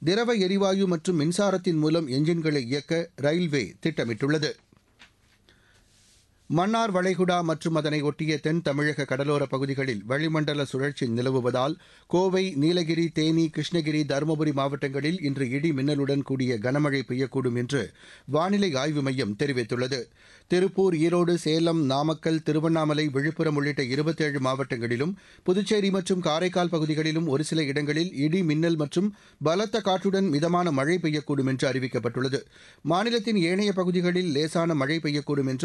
திரவ எரிவாயு மற்றும் மின்சாரத்தின் மூலம் எஞ்சின்களை இயக்க ரயில்வே திட்டமிட்டுள்ளது மன்னார் வளைகுடா மற்றும் அதனை ஒட்டிய தென் தமிழக கடலோரப் பகுதிகளில் வளிமண்டல சுழற்சி நிலவுவதால் கோவை நீலகிரி தேனி கிருஷ்ணகிரி தருமபுரி மாவட்டங்களில் இன்று இடி மின்னலுடன் கூடிய கனமழை பெய்யக்கூடும் என்று வானிலை ஆய்வு மையம் தெரிவித்துள்ளது திருப்பூர் ஈரோடு சேலம் நாமக்கல் திருவண்ணாமலை விழுப்புரம் உள்ளிட்ட இருபத்தேழு மாவட்டங்களிலும் புதுச்சேரி மற்றும் காரைக்கால் பகுதிகளிலும் ஒரு சில இடங்களில் இடி மின்னல் மற்றும் பலத்த காற்றுடன் மிதமான மழை பெய்யக்கூடும் என்று அறிவிக்கப்பட்டுள்ளது மாநிலத்தின் ஏனைய பகுதிகளில் லேசான மழை பெய்யக்கூடும் என்றும்